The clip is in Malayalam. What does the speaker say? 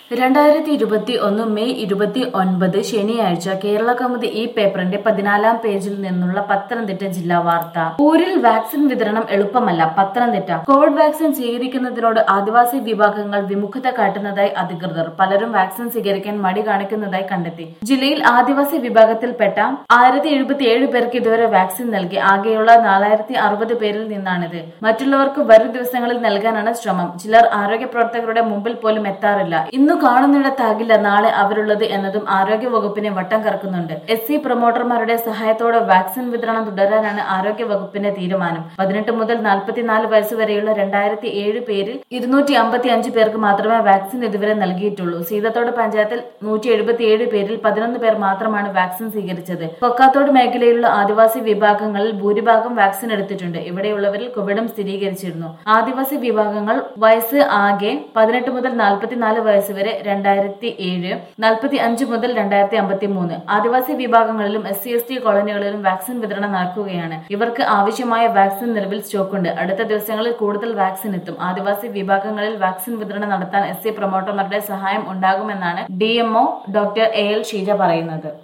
രണ്ടായിരത്തി ഇരുപത്തി ഒന്ന് മെയ് ഇരുപത്തി ഒൻപത് ശനിയാഴ്ച കേരള കൗമുദി ഈ പേപ്പറിന്റെ പതിനാലാം പേജിൽ നിന്നുള്ള പത്തനംതിട്ട ജില്ലാ വാർത്ത ഊരിൽ വാക്സിൻ വിതരണം എളുപ്പമല്ല പത്തനംതിട്ട കോവിഡ് വാക്സിൻ സ്വീകരിക്കുന്നതിനോട് ആദിവാസി വിഭാഗങ്ങൾ വിമുഖത കാട്ടുന്നതായി അധികൃതർ പലരും വാക്സിൻ സ്വീകരിക്കാൻ മടി കാണിക്കുന്നതായി കണ്ടെത്തി ജില്ലയിൽ ആദിവാസി വിഭാഗത്തിൽപ്പെട്ട ആയിരത്തി എഴുപത്തിയേഴ് പേർക്ക് ഇതുവരെ വാക്സിൻ നൽകി ആകെയുള്ള നാലായിരത്തി അറുപത് പേരിൽ നിന്നാണിത് മറ്റുള്ളവർക്ക് വരും ദിവസങ്ങളിൽ നൽകാനാണ് ശ്രമം ചിലർ ആരോഗ്യ പ്രവർത്തകരുടെ മുമ്പിൽ പോലും എത്താറില്ല ഇന്നു കാണുന്നിടത്താകില്ല നാളെ അവരുള്ളത് എന്നതും ആരോഗ്യ വകുപ്പിനെ വട്ടം കറക്കുന്നുണ്ട് എസ് സി പ്രൊമോട്ടർമാരുടെ സഹായത്തോടെ വാക്സിൻ വിതരണം തുടരാനാണ് ആരോഗ്യ വകുപ്പിന്റെ തീരുമാനം പതിനെട്ട് മുതൽ നാൽപ്പത്തിനാല് വയസ്സ് വരെയുള്ള രണ്ടായിരത്തി ഏഴ് പേരിൽ ഇരുന്നൂറ്റി അമ്പത്തി അഞ്ച് പേർക്ക് മാത്രമേ വാക്സിൻ ഇതുവരെ നൽകിയിട്ടുള്ളൂ സീതത്തോട് പഞ്ചായത്തിൽ നൂറ്റി എഴുപത്തിയേഴ് പേരിൽ പതിനൊന്ന് പേർ മാത്രമാണ് വാക്സിൻ സ്വീകരിച്ചത് കൊക്കാത്തോട് മേഖലയിലുള്ള ആദിവാസി വിഭാഗങ്ങളിൽ ഭൂരിഭാഗം വാക്സിൻ എടുത്തിട്ടുണ്ട് ഇവിടെയുള്ളവരിൽ കോവിഡും സ്ഥിരീകരിച്ചിരുന്നു ആദിവാസി വിഭാഗങ്ങൾ വയസ്സ് ആകെ പതിനെട്ട് മുതൽ നാൽപ്പത്തിനാല് വയസ്സ് വരെ രണ്ടായിരത്തി ഏഴ് നാൽപ്പത്തി അഞ്ച് മുതൽ രണ്ടായിരത്തി അമ്പത്തി മൂന്ന് ആദിവാസി വിഭാഗങ്ങളിലും എസ് സി എസ് ടി കോളനികളിലും വാക്സിൻ വിതരണം നടക്കുകയാണ് ഇവർക്ക് ആവശ്യമായ വാക്സിൻ നിലവിൽ സ്റ്റോക്കുണ്ട് അടുത്ത ദിവസങ്ങളിൽ കൂടുതൽ വാക്സിൻ എത്തും ആദിവാസി വിഭാഗങ്ങളിൽ വാക്സിൻ വിതരണം നടത്താൻ എസ് സി പ്രൊമോട്ടർമാരുടെ സഹായം ഉണ്ടാകുമെന്നാണ് D doctor A L Sheeja പറയുന്നത്